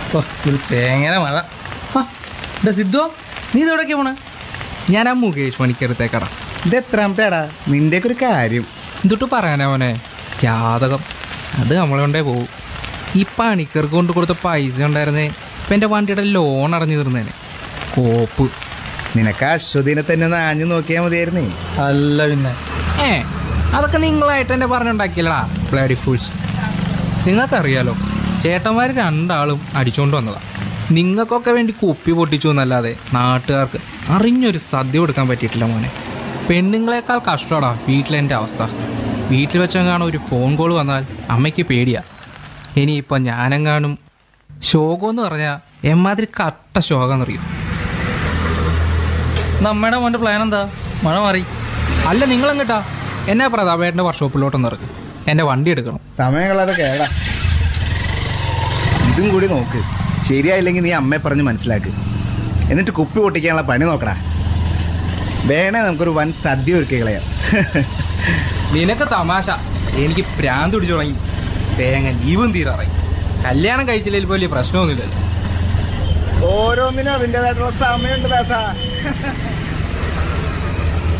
ഓ ഒരു തേങ്ങന മഴ ആ ഇവിടെ സിദ്ധു നീ ഇതെവിടേക്കാ പോണേ ഞാൻ ആ മുകേഷ് പണിക്കടുത്തേക്കടാ ഇത് എത്രാമത്തേടാ നിന്റെയൊക്കെ ഒരു കാര്യം എന്തൊട്ട് പറയാനാ മോനെ ജാതകം അത് നമ്മളെ കൊണ്ടേ പോവും ഈ പണിക്കർക്ക് കൊണ്ട് കൊടുത്ത പൈസ ഉണ്ടായിരുന്നേ ഇപ്പം എൻ്റെ വണ്ടിയുടെ ലോൺ അടഞ്ഞു തീർന്നേനെ കോപ്പ് നിനക്ക് അശ്വതിനെ തന്നെ ഒന്ന് ആഞ്ഞു നോക്കിയാൽ മതിയായിരുന്നേ അല്ല പിന്നെ ഏ അതൊക്കെ നിങ്ങളായിട്ട് എന്നെ പറഞ്ഞുണ്ടാക്കിയല്ലടാ ബ്ലഡി ഫുൾസ് നിങ്ങൾക്കറിയാലോ ചേട്ടന്മാർ രണ്ടാളും അടിച്ചുകൊണ്ട് വന്നതാ നിങ്ങൾക്കൊക്കെ വേണ്ടി കുപ്പി പൊട്ടിച്ചു എന്നല്ലാതെ നാട്ടുകാർക്ക് അറിഞ്ഞൊരു സദ്യ കൊടുക്കാൻ പറ്റിയിട്ടില്ല മോനെ പെണ്ണുങ്ങളെക്കാൾ കഷ്ടമാടാ വീട്ടിലെൻ്റെ അവസ്ഥ വീട്ടിൽ വെച്ചെങ്ങാനും ഒരു ഫോൺ കോൾ വന്നാൽ അമ്മയ്ക്ക് പേടിയാ ഇനിയിപ്പോൾ ഞാനെങ്ങാനും ശോകം എന്ന് പറഞ്ഞാൽ എമ്മാതിരി കട്ട ശോകം എന്നറിയും നമ്മയുടെ മോൻ്റെ പ്ലാൻ എന്താ മഴ മാറി അല്ല നിങ്ങളെങ്ങട്ടാ എന്നെ പ്രതാപേട്ടൻ്റെ വർക്ക്ഷോപ്പിലോട്ടൊന്ന് ഇറക്കും എൻ്റെ വണ്ടി എടുക്കണം സമയങ്ങളത് കേടാ ഇതും കൂടി നോക്ക് ശരിയായില്ലെങ്കിൽ നീ അമ്മയെ പറഞ്ഞ് മനസ്സിലാക്ക് എന്നിട്ട് കുപ്പി പൊട്ടിക്കാനുള്ള പണി നോക്കടാ വേണേ നമുക്കൊരു വൻ സദ്യ ഒരുക്കി കളയാം നിനക്ക് തമാശ എനിക്ക് പ്രാന്ത് പിടിച്ചു തുടങ്ങി തേങ്ങ ലീവും തീരാറായി കല്യാണം കഴിച്ചില്ലെങ്കിൽ വലിയ പ്രശ്നമൊന്നുമില്ലല്ലോ ഓരോന്നിനും അതിൻ്റെതായിട്ടുള്ള സമയമുണ്ട് ദാസാ